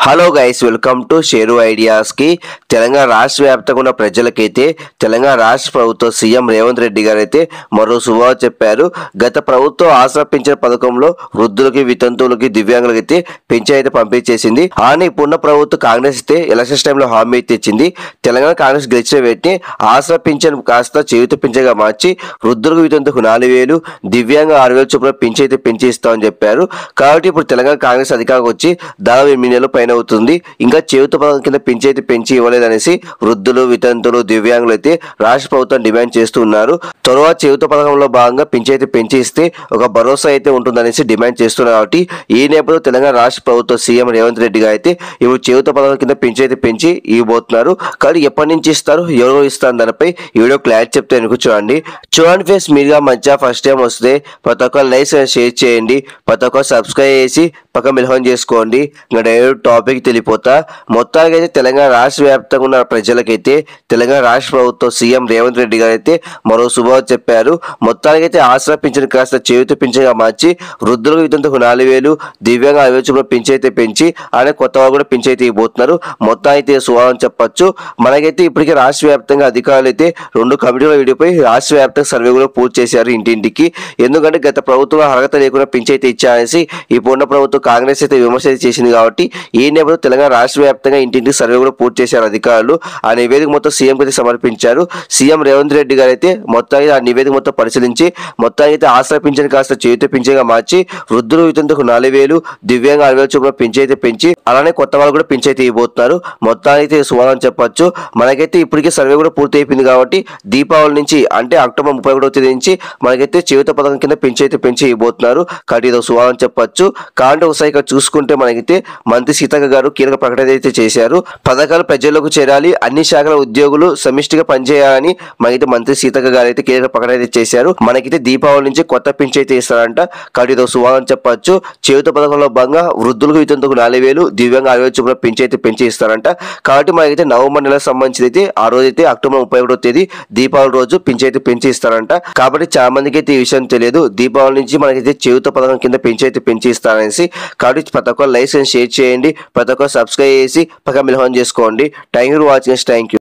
hello guys welcome to Sheru ideas కి తెలంగాణ రాష్ట్ర వ్యాప్తంగా ఉన్న ప్రజలకైతే తెలంగాణ రాష్ట్ర ప్రభుత్వ సీఎం రేవంత్ రెడ్డి గారు అయితే మరో శుభావ చెప్పారు గత ప్రభుత్వం ఆసరా పింఛన్ పథకంలో వృద్ధులకి వితంతువులకి దివ్యాంగులకి అయితే పింఛన్ అయితే పంపిణీ చేసింది కానీ ఇప్పుడున్న ప్రభుత్వం కాంగ్రెస్ అయితే ఎలక్షన్స్ టైంలో హామీ అయితే ఇచ్చింది తెలంగాణ కాంగ్రెస్ గెలిచిన వెంటనే ఆసరా పింఛన్ కాస్త జీవిత పింఛన్గా మార్చి వృద్ధులకు వితంతుకు నాలుగు వేలు దివ్యాంగ ఆరు వేలు చొప్పున పింఛన్ అయితే పెంచి ఇస్తామని చెప్పారు కాబట్టి ఇప్పుడు తెలంగాణ కాంగ్రెస్ అధికారం వచ్చి దాదాపు ఎనిమిది నెలలు పైన అవుతుంది ఇంకా చేయుత పథకం కింద పెంచి అయితే పెంచి ఇవ్వలేదనేసి వృద్ధులు వితంతులు దివ్యాంగులు అయితే రాష్ట్ర ప్రభుత్వం డిమాండ్ చేస్తూ ఉన్నారు త్వరగా చేయుత పథకంలో భాగంగా పెంచి అయితే పెంచి ఇస్తే ఒక భరోసా అయితే ఉంటుందనేసి డిమాండ్ చేస్తున్నారు కాబట్టి ఈ నేపథ్యంలో తెలంగాణ రాష్ట్ర ప్రభుత్వ సీఎం రేవంత్ రెడ్డి గారు అయితే ఇప్పుడు చేయుత పథకం కింద పెంచి అయితే పెంచి ఇవ్వబోతున్నారు కానీ ఎప్పటి నుంచి ఇస్తారు ఎవరు ఇస్తారు దానిపై ఈ వీడియో క్లారిటీ చెప్తే వెనుక చూడండి చూడండి ఫేస్ మీరుగా మంచిగా ఫస్ట్ టైం వస్తే ప్రతి ఒక్కరు లైక్ షేర్ చేయండి ప్రతి ఒక్కరు సబ్స్క్రైబ్ చేసి పక్క మిలహం చేసుకోండి ఇంకా డైరెక్ట్ టాపిక్ తెలిపోతా మొత్తానికి అయితే తెలంగాణ రాష్ట్ర వ్యాప్తంగా ఉన్న ప్రజలకైతే తెలంగాణ రాష్ట్ర ప్రభుత్వం సీఎం రేవంత్ రెడ్డి గారు అయితే మరో శుభవార్త చెప్పారు మొత్తానికైతే ఆసరా పింఛన్ కాస్త చేయుత పింఛన్గా మార్చి వృద్ధులకు విధంతకు నాలుగు వేలు దివ్యాంగ ఐదు వేలు పింఛన్ అయితే పెంచి అలానే కొత్త వాళ్ళు కూడా పింఛన్ అయితే ఇవ్వబోతున్నారు మొత్తం అయితే శుభారం చెప్పొచ్చు మనకైతే ఇప్పటికే రాష్ట్ర వ్యాప్తంగా అధికారులు అయితే రెండు కమిటీల వీడియోపై రాష్ట్ర వ్యాప్తంగా సర్వే కూడా పూర్తి చేశారు ఇంటింటికి ఎందుకంటే గత ప్రభుత్వం అర్హత లేకుండా పింఛన్ అయితే ఇచ్చారనేసి ఇప్పుడున్న ప్రభుత్వం కాంగ్రెస్ అయితే విమర్శ అయితే చేసింది కాబట్టి ఈ నేపథ్యంలో తెలంగాణ రాష్ట్ర వ్యాప్తంగా ఇంటింటికి సర్వే కూడా పూర్తి చేశారు అధికారులు ఆ నివేదిక మొత్తం సీఎం అయితే సమర్పించారు సీఎం రేవంత్ రెడ్డి గారు అయితే మొత్తానికి ఆ నివేదిక మొత్తం పరిశీలించి మొత్తానికి అయితే ఆసరా పింఛన్ కాస్త చేయుత పింఛన్గా మార్చి వృద్ధులు వితంతుకు నాలుగు వేలు దివ్యాంగ ఆరు వేల చొప్పున పింఛన్ అయితే పెంచి అలానే కొత్త వాళ్ళు కూడా పింఛన్ అయితే ఇవ్వబోతున్నారు మొత్తానికి అయితే సువాదం చెప్పొచ్చు మనకైతే ఇప్పటికే సర్వే కూడా పూర్తి అయిపోయింది కాబట్టి దీపావళి నుంచి అంటే అక్టోబర్ ముప్పై ఒకటో తేదీ నుంచి మనకైతే చేయుత పథకం కింద పెంచి అయితే పెంచి ఇవ్వబోతున్నారు కాబట్టి ఇదో సువాదం చెప్పొచ్చు కాబట్టి ఒకసారి ఇక్కడ చూసుకుంటే మనకైతే మంత్రి సీతక్క గారు కీలక ప్రకటన అయితే చేశారు పథకాలు ప్రజల్లోకి చేరాలి అన్ని శాఖల ఉద్యోగులు సమిష్టిగా పనిచేయాలని మనకైతే మంత్రి సీతక్క గారు అయితే కీలక ప్రకటన అయితే చేశారు మనకైతే దీపావళి నుంచి కొత్త పింఛన్ అయితే ఇస్తారంట కాబట్టి ఇదో సువాదం చెప్పొచ్చు చేయుత పథకంలో భాగంగా వృద్ధులకు వితంతుకు నాలుగు వేలు దివ్యాంగ ఆరు వేలు చొప్పున పెంచి అయితే పెంచి ఇస్తారంట కాబట్టి మనకైతే నవంబర్ నెలకు సంబంధించి అయితే ఆ రోజు అయితే అక్టోబర్ ముప్పై ఒకటో తేదీ దీపావళి రోజు పింఛన్ అయితే పెంచి ఇస్తారంట కాబట్టి చాలా మందికి అయితే ఈ విషయం తెలియదు దీపావళి నుంచి మనకైతే చేయుత పథకం కింద పెంచి అయితే పెంచి ఇస్తారనేసి కాబట్టి ప్రతి ఒక్కరు లైక్ అండ్ షేర్ చేయండి ప్రతి ఒక్కరు సబ్స్క్రైబ్ చేసి పక్క మిలహం చేసుకోండి thank you for watching thank you